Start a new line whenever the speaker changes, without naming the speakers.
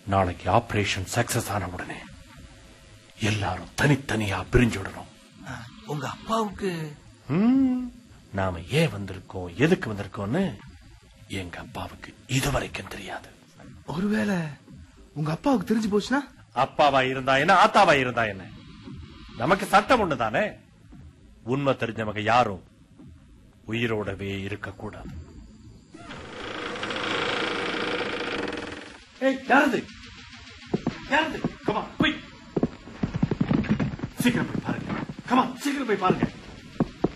நாளைக்கு operation success ஆன உடனே எல்லாரும் தனித்தனியா பிரிஞ்சு விடணும்
உங்க அப்பாவுக்கு
ம், நாம ஏன் வந்திருக்கோம் எதுக்கு வந்திருக்கோம்னு எங்க அப்பாவுக்கு இதுவரைக்கும் தெரியாது
ஒருவேளை உங்க அப்பாவுக்கு தெரிஞ்சு போச்சுன்னா
அப்பாவா இருந்தா என்ன ஆத்தாவா இருந்தா என்ன நமக்கு சட்டம் ஒண்ணுதானே உண்மை தெரிஞ்சவங்க யாரும் உயிரோடவே இருக்கக்கூடாது ஏய் யாரது யாரது கமா போய் சீக்கிரம் போய் பாருங்க கமா சீக்கிரம் போய் பாருங்க